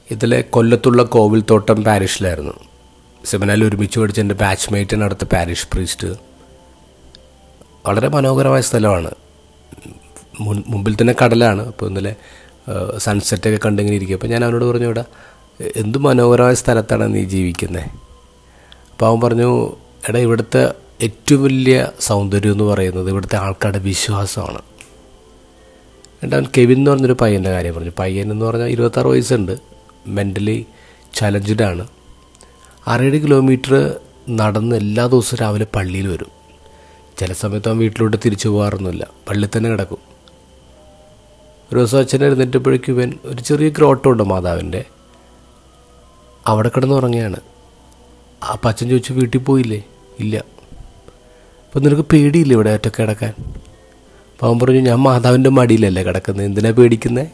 ഇതിലെ കൊല്ലത്തുള്ള കോവിൽത്തോട്ടം പാരിഷിലായിരുന്നു സെമിനാറിൽ ഒരുമിച്ച് പഠിച്ച എൻ്റെ ബാച്ച്മേറ്റിന് അടുത്ത പാരിഷ് പ്രീസ്റ്റ് വളരെ മനോഹരമായ സ്ഥലമാണ് മുൻ മുമ്പിൽ തന്നെ കടലാണ് അപ്പോൾ ഇന്നലെ സൺസെറ്റൊക്കെ കണ്ടിങ്ങനെ ഇരിക്കും അപ്പോൾ ഞാൻ അവനോട് പറഞ്ഞു ഇവിടെ എന്ത് മനോഹരമായ സ്ഥലത്താണ് നീ ജീവിക്കുന്നത് അപ്പോൾ അവൻ പറഞ്ഞു എടാ ഇവിടുത്തെ ഏറ്റവും വലിയ സൗന്ദര്യം എന്ന് പറയുന്നത് ഇവിടുത്തെ ആൾക്കാരുടെ വിശ്വാസമാണ് എന്നിട്ട് അവൻ കെവിൻ എന്ന് പറഞ്ഞൊരു പയ്യൻ്റെ കാര്യം പറഞ്ഞു പയ്യൻ എന്ന് പറഞ്ഞാൽ ഇരുപത്താറ് വയസ്സുണ്ട് മെൻ്റലി ചലഞ്ചഡ് ആണ് ആറേഴ് കിലോമീറ്റർ നടന്ന് എല്ലാ ദിവസവും രാവിലെ പള്ളിയിൽ വരും ചില സമയത്ത് അവൻ വീട്ടിലോട്ട് തിരിച്ചു പോകാറൊന്നുമില്ല പള്ളിയിൽ തന്നെ കിടക്കും ഒരു ദിവസം അച്ഛൻ എഴുന്നേറ്റപ്പോഴേക്കും ഇവൻ ഒരു ചെറിയ ഗ്രോട്ടം ഉണ്ട് മാതാവിൻ്റെ അവിടെ കിടന്ന് ഉറങ്ങിയാണ് അപ്പം അച്ഛൻ ചോദിച്ചു വീട്ടിൽ പോയില്ലേ ഇല്ല അപ്പം നിനക്ക് പേടിയില്ലേ ഇവിടെ ഒറ്റ കിടക്കാൻ അപ്പം അവൻ പറഞ്ഞു ഞാൻ മാതാവിൻ്റെ മടിയിലല്ലേ കിടക്കുന്നത് എന്തിനാ പേടിക്കുന്നത്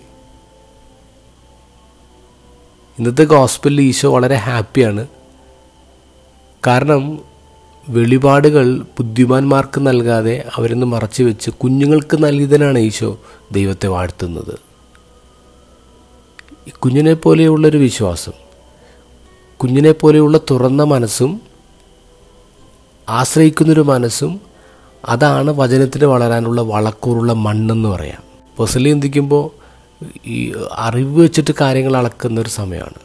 ഇന്നത്തെ ഗോസ്പലിൽ ഈശോ വളരെ ഹാപ്പിയാണ് കാരണം വെളിപാടുകൾ ബുദ്ധിമാന്മാർക്ക് നൽകാതെ അവരെന്ന് മറച്ചു വെച്ച് കുഞ്ഞുങ്ങൾക്ക് നൽകിയതിനാണ് ഈശോ ദൈവത്തെ വാഴ്ത്തുന്നത് ഈ കുഞ്ഞിനെ പോലെയുള്ളൊരു വിശ്വാസം കുഞ്ഞിനെ പോലെയുള്ള തുറന്ന മനസ്സും ആശ്രയിക്കുന്നൊരു മനസ്സും അതാണ് വചനത്തിന് വളരാനുള്ള വളക്കൂറുള്ള മണ്ണെന്ന് പറയാം പൊസലി ചിന്തിക്കുമ്പോൾ ഈ അറിവ് വെച്ചിട്ട് കാര്യങ്ങൾ അളക്കുന്ന ഒരു സമയമാണ്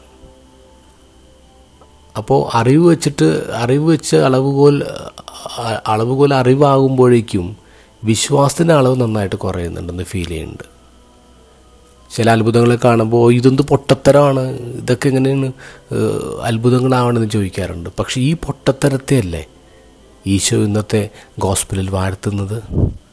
അപ്പോൾ അറിവ് വെച്ചിട്ട് അറിവ് വെച്ച് അളവുകോൽ അ- അളവുകോൽ അറിവാകുമ്പോഴേക്കും വിശ്വാസത്തിൻ്റെ അളവ് നന്നായിട്ട് കുറയുന്നുണ്ടെന്ന് ഫീൽ ചെയ്യുന്നുണ്ട് ചില അത്ഭുതങ്ങൾ കാണുമ്പോൾ "ഓ, ഇതെന്ത് പൊട്ടത്തരമാണ് ഇതൊക്കെ എങ്ങനെയാണ് ഏഹ്, അത്ഭുതങ്ങളാവണമെന്ന് ചോദിക്കാറുണ്ട് പക്ഷേ ഈ പൊട്ടത്തരത്തെ അല്ലേ ഈശോ ഇന്നത്തെ ഗോസ്പിലിൽ വാഴ്ത്തുന്നത്